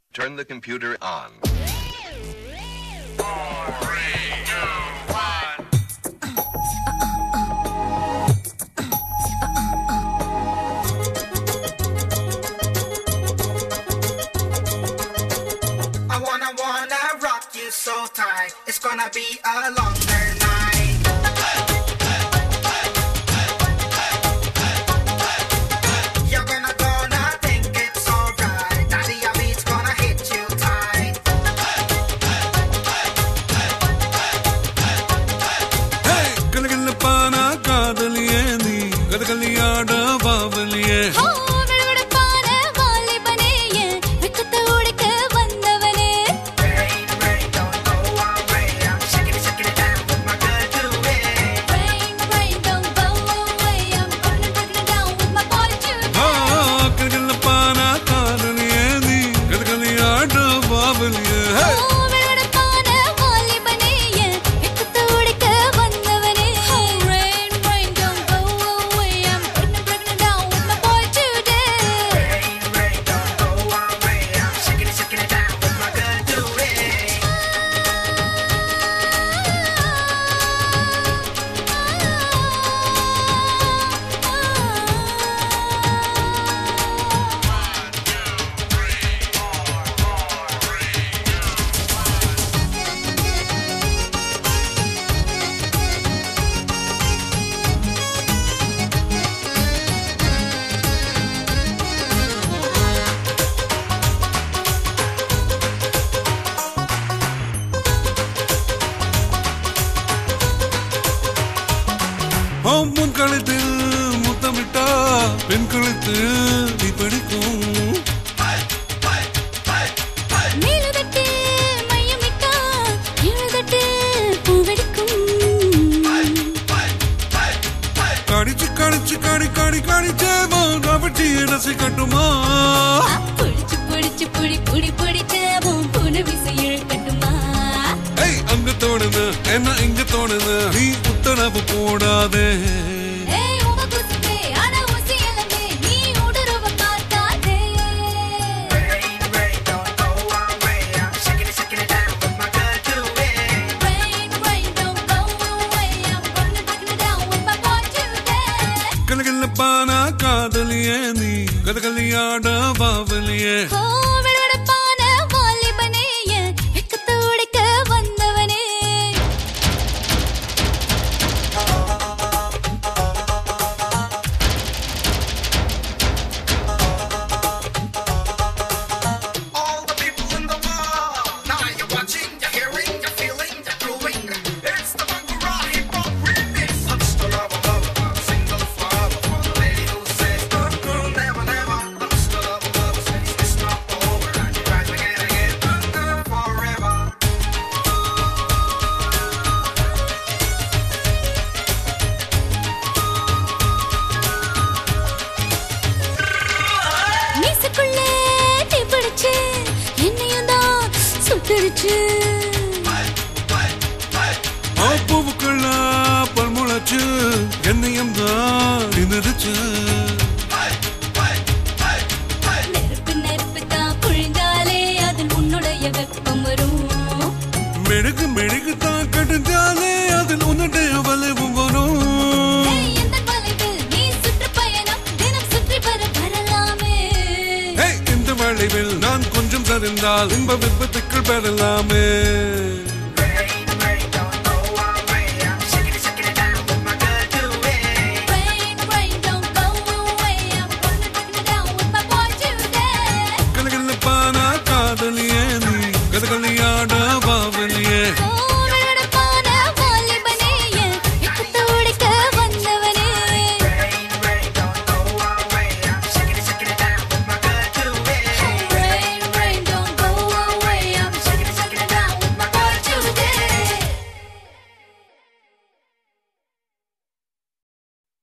Turn the computer on. I wanna wanna rock you so tight. It's gonna be a longer night. You're gonna gonna think it's alright. Daddy, your beat's gonna hit you tight. கலகலப்பான காதலியே நீ கதகளியாட பாவலியே ஓ, விடுவிடுப்பான வாலிபனே, என் வெட்கத்தை உடைக்க வந்தவனே. Rain, rain, don't go away. I'm shaking it, shaking it down with my good duet. Rain, rain, don't go away. I'm burning, burning down with my boy Jude. கலகலப்பான காதலியே நீ கதகளியாட பாவலியே ஓ, விடுவிடுப்பான வாலிபனே, என் வெட்கத்தை உடைக்க வந்தவனே. Rain, rain, don't go away. I'm burning, burning down with my boy Jude. Rain, rain, don't go away. I'm shaking it, shaking it down with my good duet. முன் கழுத்தில் முத்தமிட்டா பெண் கழுத்து நீ படிக்கும் மேலுதட்டு மையமிட்டா, கீழுதட்டு பூவெடுக்கும். கடிச்சு கடிச்சு கடி கடி கடிச்சேமா கபட்டி ரசி கட்டுமா புடிச்சு புடிச்சு புடி புடி புடிச்சவும் புனவிசை இழுக்கட்டுமா ஏய் அங்க தோணுது என்ன இங்க தோணுது நீ உத்தரவு போடாதே ஏய் உவ குசும்பே ஆனா ஊசி எல்லாமே நீ உடறவ பார்க்காதே Rain, rain, don't go away. I'm shaking it, shaking it down with my good duet. Rain, rain, don't go away I'm gonna break it down with my boy today கலகலப்பான காதலியே நீ கதகளியாட பாவலியே ஓ விடுவிடுப்பான வாலிபனே என் வெட்கத்தை உடைக்க வந்தவனே All the people in the world. Now you're watching, you're hearing, you're feeling, you're proving. It's the Bangura hip hop remix. Touch the love of love, I'm single forever. For the lady who says, no, no, never, never. Touch the love of love, says it's not over. And you rise again, again, no, no, forever. மீசக்குள்ளே தீ பிடிச்சு என்னையும் தான் சுட்டுடுச்சு பூவுக்குள்ள பல்முளைச்சு என்னையும் தான் நின்றுச்சு நெருப்பு நெருப்பு தான் புழிஞ்சாலே அதில் உன்னுடைய வெப்பம் வரும் மெழுகு மெழுகு தான் கடுஞ்சாலே அதில் உன்னுடைய வளைவும் வரும் ஏய், எந்த வளைவில் நீ சுற்றுப்பயணம் தினம் சுற்றி வர வரலாமே ஏய், இந்த வளைவில் நான் கொஞ்சம் சரிந்தால் இன்ப விபத்துக்கள் பெறலாமே